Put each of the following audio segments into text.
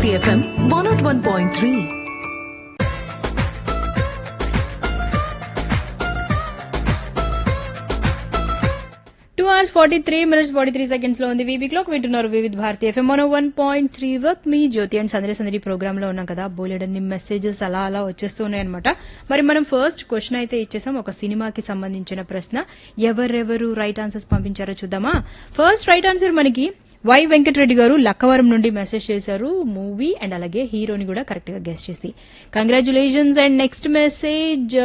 Bharati FM one not one point three two hours forty three minutes forty three seconds లో ఉంది VV clock వింటున్నారు Vividh Bharati FM మనో one point three వర్క్ మీ Jyoti and Sundari Sundari program లో ఉన్నాం కదా బోలెడన్ని మెసేజెస్ అలా అలా వచ్చేస్తున్నాయి అనమాట మరి మనం ఫస్ట్ క్వశ్చన్ అయితే ఇచ్చేసాం ఒక సినిమాకి సంబంధించిన ప్రశ్న ఎవరెవరు రైట్ ఆన్సర్స్ పంపించారో చూద్దామా ఫస్ట్ రైట్ ఆన్సర్ మనకి వై వెంకటరెడ్డి గారు లక్కవరం నుండి మెసేజ్ చేశారు మూవీ అండ్ అలాగే హీరోని కూడా కరెక్ట్ గా గెస్ట్ చేసి congratulations and next message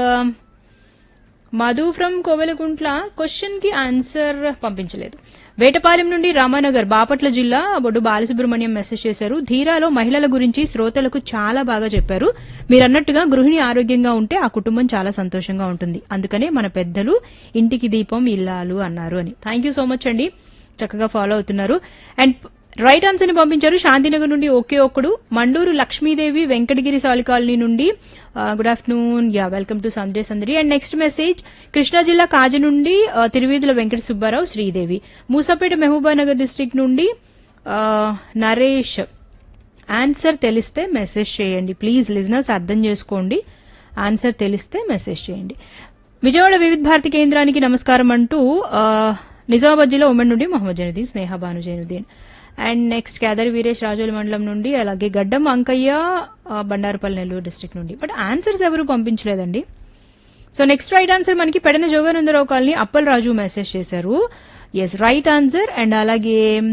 Madhu from Kovelakuntla question కి ఆన్సర్ పంపించలేదు వేటపాలెం నుండి రామానగర్ బాపట్ల జిల్లా బొడ్డు బాలసుబ్రహ్మణ్యం మెసేజ్ చేశారు ధీరాలో మహిళల గురించి శ్రోతలకు చాలా బాగా చెప్పారు మీరన్నట్టుగా గృహిణి ఆరోగ్యంగా ఉంటే ఆ కుటుంబం చాలా సంతోషంగా ఉంటుంది అందుకనే మన పెద్దలు ఇంటికి దీపం ఇల్లాలు అన్నారు అని థ్యాంక్ యూ సో మచ్ అండి చక్కగా ఫాలో అవుతున్నారు అండ్ రైట్ ఆన్సర్ ని పంపించారు శాంతినగర్ నుండి ఒకే ఒక్కడు మండూరు లక్ష్మీదేవి వెంకటగిరి సాలి కాలనీ నుండి good afternoon ya welcome to Sunday Sundari and next message Krishna జిల్లా కాజ నుండి ఆ, తిరువీధుల వెంకట సుబ్బారావు శ్రీదేవి మూసాపేట మహబూబానగర్ డిస్ట్రిక్ట్ నుండి ఆ, నరేష్ ఆన్సర్ తెలిస్తే మెసేజ్ చేయండి ప్లీజ్ లిజనర్స్ అర్థం చేసుకోండి ఆన్సర్ తెలిస్తే మెసేజ్ చేయండి విజయవాడ వివిధ భారతి కేంద్రానికి నమస్కారం అంటూ ఆ, నిజామాబాద్ జిల్లా ఉమ్మడి నుండి మొహమ్మద్ జైనుద్దీన్ స్నేహ భాను జైనుద్దీన్ అండ్ నెక్స్ట్ కేదారి వీరేష్ రాజోలి మండలం నుండి అలాగే గడ్డం అంకయ్య ఆ, బండారుపల్లి నెల్లూరు డిస్ట్రిక్ట్ నుండి బట్ ఆన్సర్స్ ఎవరు పంపించలేదండి సో నెక్స్ట్ రైట్ ఆన్సర్ మనకి పెడన జోగానందరావు కాలనీ అప్పల్ రాజు మెసేజ్ చేశారు ఎస్ రైట్ ఆన్సర్ అండ్ అలాగే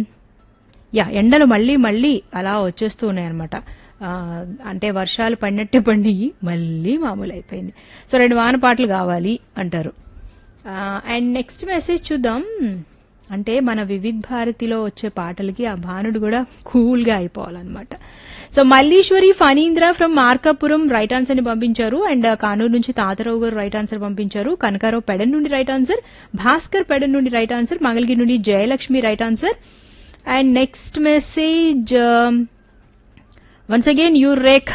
యా ఎండలు మళ్ళీ మళ్ళీ అలా వచ్చేస్తూ ఉన్నాయన్నమాట ఆ, అంటే వర్షాలు పడినట్టే పండి మళ్ళీ మామూలు అయిపోయింది సో రెండు వాన పాటలు కావాలి అంటారు అండ్ నెక్స్ట్ మెసేజ్ చూద్దాం అంటే మన వివిధ్ భారతిలో వచ్చే పాటలకి ఆ భానుడు కూడా కూల్ గా అయిపోవాలన్నమాట so Malleswari Phanindra from Markapuram right answer ని పంపించారు అండ్ కానూరు నుంచి తాతరావు గారు రైట్ ఆన్సర్ పంపించారు కనకారావు పెడన్ నుండి రైట్ ఆన్సర్ భాస్కర్ పెడన్ నుండి రైట్ ఆన్సర్ మంగళగిరి నుండి Jayalakshmi right answer and next message once again you rake